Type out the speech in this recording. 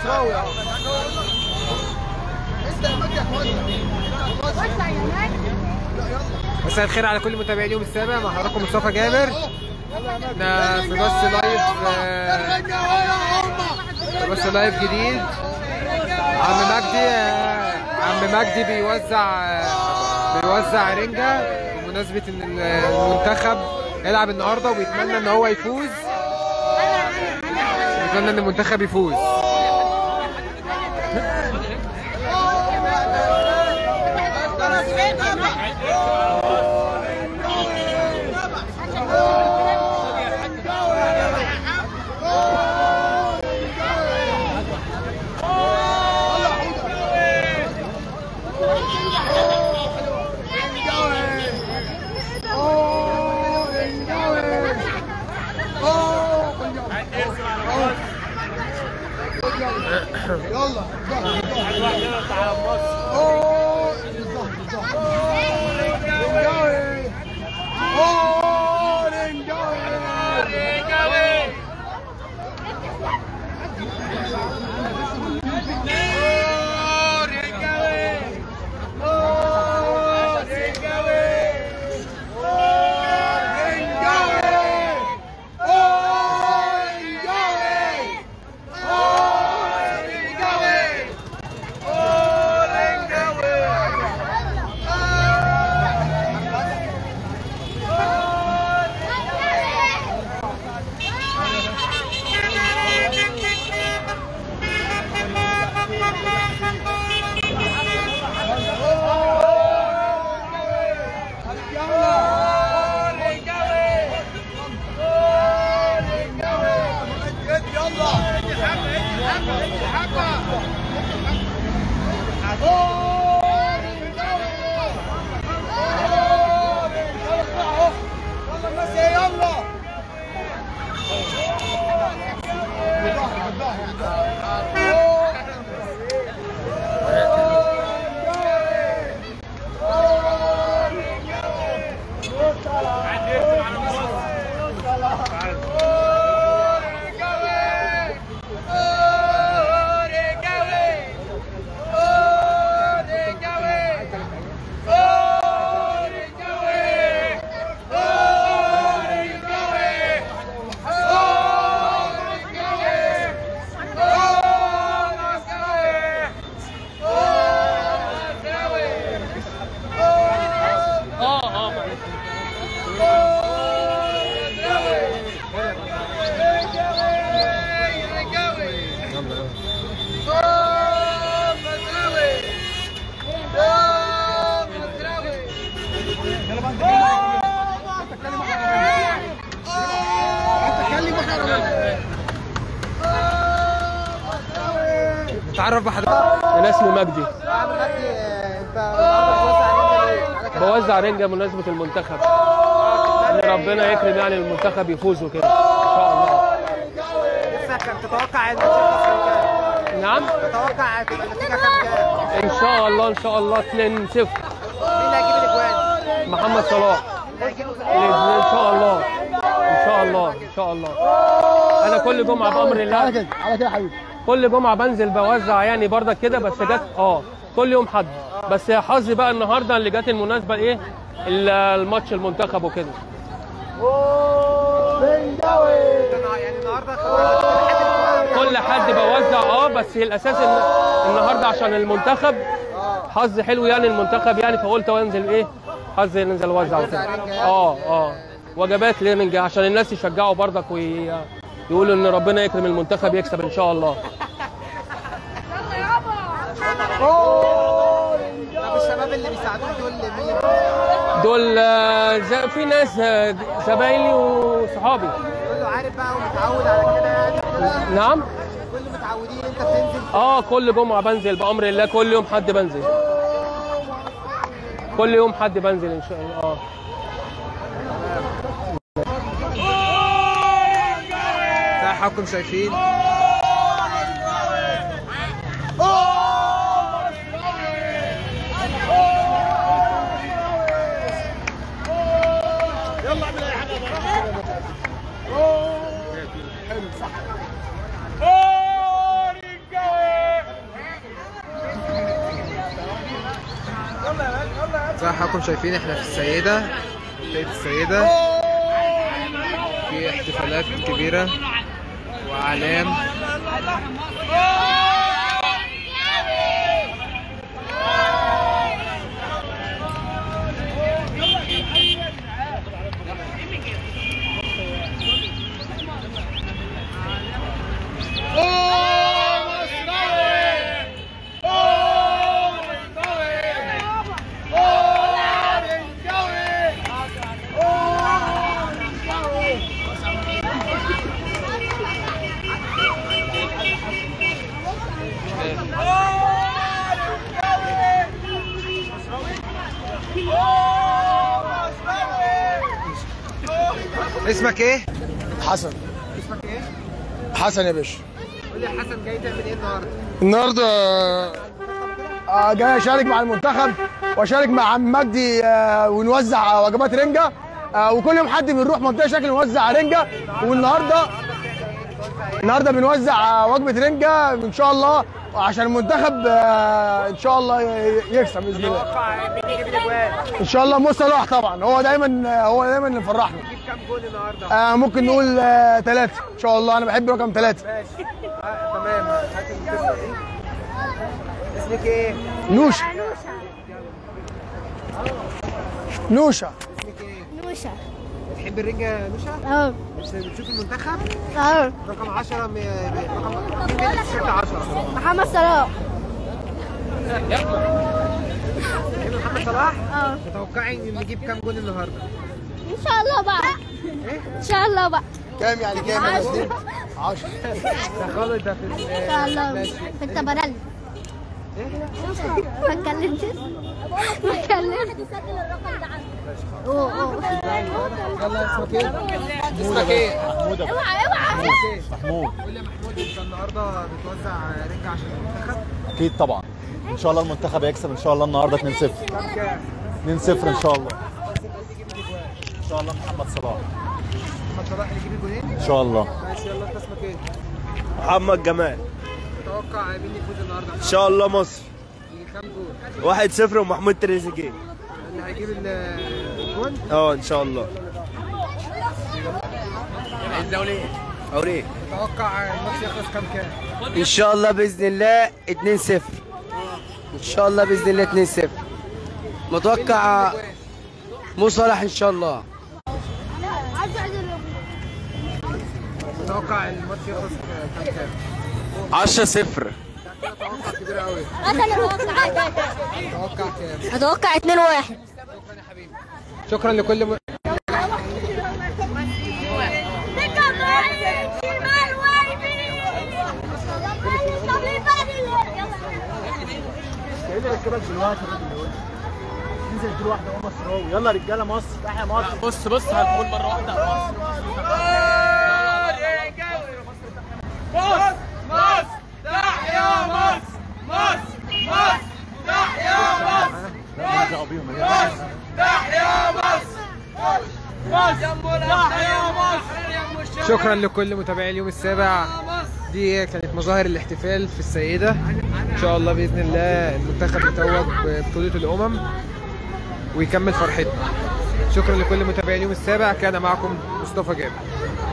مساء الخير على كل متابعين يوم السابع مع حضراتكم مصطفى جابر احنا في بث لايف آه، في بث لايف جديد عم مجدي آه، عم مجدي بيوزع آه، بيوزع رنجة بمناسبة ان المنتخب يلعب النهارده وبيتمنى ان هو يفوز بيتمنى ان المنتخب يفوز نتعرف بحضرتك انا اسمي مجدي عم مجدي انت النهارده بتوزع رنجة ليه؟ على كده بوزع رنجه بمناسبه المنتخب ان ربنا يكرم يعني المنتخب يفوز وكده ان شاء الله لسه كان تتوقع ان النتيجة كام؟ نعم تتوقع تبقى النتيجة كام كام؟ ان شاء الله ان شاء الله 2-0 مين اللي هيجيب الاجوان؟ محمد صلاح اللي هيجيب الاجوان؟ ان شاء الله ان شاء الله ان شاء الله انا كل جمعه بامر الله على كده على كده يا حبيبي كل جمعه بنزل بوزع يعني برضك كده بس جت اه كل يوم حد بس حظي بقى النهارده اللي جت المناسبه ايه ال- الماتش المنتخب وكده يعني النهارده كل كل حد بوزع اه بس الاساس ان النهارده عشان المنتخب حظ حلو يعني المنتخب يعني فقلت انزل ايه حظي ننزل اوزع وكده اه اه وجبات ليرنج عشان الناس يشجعوا برضك ويقولوا ان ربنا يكرم المنتخب يكسب ان شاء الله طب الشباب اللي بيساعدوك دول مين؟ دول آه، ز- في ناس آه، زمايلي وصحابي كله عارف بقى ومتعود على كده يعني كده نعم كله متعودين انت بتنزل اه كل جمعه بنزل بامر الله كل يوم حد بنزل كل يوم حد بنزل ان شاء الله اه زي حضراتكم شايفين زي ما حضراتكم شايفين احنا في السيدة منطقة السيدة في احتفالات كبيرة وأعلام اسمك ايه؟ حسن اسمك ايه؟ حسن يا باشا قول لي يا حسن جاي تعمل ايه النهارده؟ النهارده آه، جاي اشارك مع المنتخب واشارك مع عم مجدي آه، ونوزع آه، وجبات رنجه آه، وكل يوم حد بنروح منطقه شكل نوزع رنجه والنهارده النهارده بنوزع آه، وجبه رنجه ان شاء الله عشان المنتخب آه، ان شاء الله ي- يكسب باذن الله توقع مين يجيب الاجوان؟ ان شاء الله مو صلاح طبعا هو دايما آه، هو دايما اللي مفرحنا جيب كام جول النهارده؟ آه، ممكن نقول ثلاثه ان شاء الله انا بحب رقم ثلاثه ماشي آه، تمام هات القصه دي اسمك ايه؟ نوشه نوشه اسمك ايه؟ نوشة بتحب الرنجة يا نوشا؟ اه بت- بتشوف المنتخب؟ اه رقم 10 م... م- رقم مين بيلبس تيشيرت 10؟ محمد صلاح بتحب محمد صلاح؟ اه تتوقعي ان نجيب كام جول النهارده؟ ان شاء الله بقى ان شاء الله بقى كام يعني كام يا مسلم 10 ده خالد ده في ان شاء الله ماشي. انت برل ما اتكلمتش ما اتكلمتش اوه اوه يلا اسمك ايه؟ اسمك ايه؟ اوعى اوعى محمود قول لي يا محمود انت النهارده بتوزع رنجة عشان المنتخب اكيد طبعا ان شاء الله المنتخب هيكسب ان شاء الله النهارده 2-0 كام كام؟ 2-0 ان شاء الله ان شاء الله محمد صلاح محمد صلاح اللي يجيب الجولين؟ ان شاء الله ماشي يلا انت اسمك ايه؟ محمد جمال تتوقع مين يفوز النهارده؟ ان شاء الله مصر يجيب كام جول؟ واحد صفر ومحمود تريزيجيه اللي هيجيب ال- الجول؟ اه ان شاء الله اوريه تتوقع الماتش يخلص كام كام؟ ان شاء الله باذن الله 2-0 ان شاء الله باذن الله 2-0 متوقع مو صلاح ان شاء الله تتوقع الماتش يخلص كام كام؟ 10 0 توقع كبير قوي انا اتوقع توقع كام؟ اتوقع 2 1 شكرا لكل م... يلا رجاله مصر تحيا مصر بص بص هنقول مره واحده مصر شكرا لكل متابعي اليوم السابع دي كانت مظاهر الاحتفال في السيدة ان شاء الله باذن الله المنتخب يتوج ببطولة الامم ويكمل فرحتنا شكرا لكل متابعي اليوم السابع كان معكم مصطفى جابر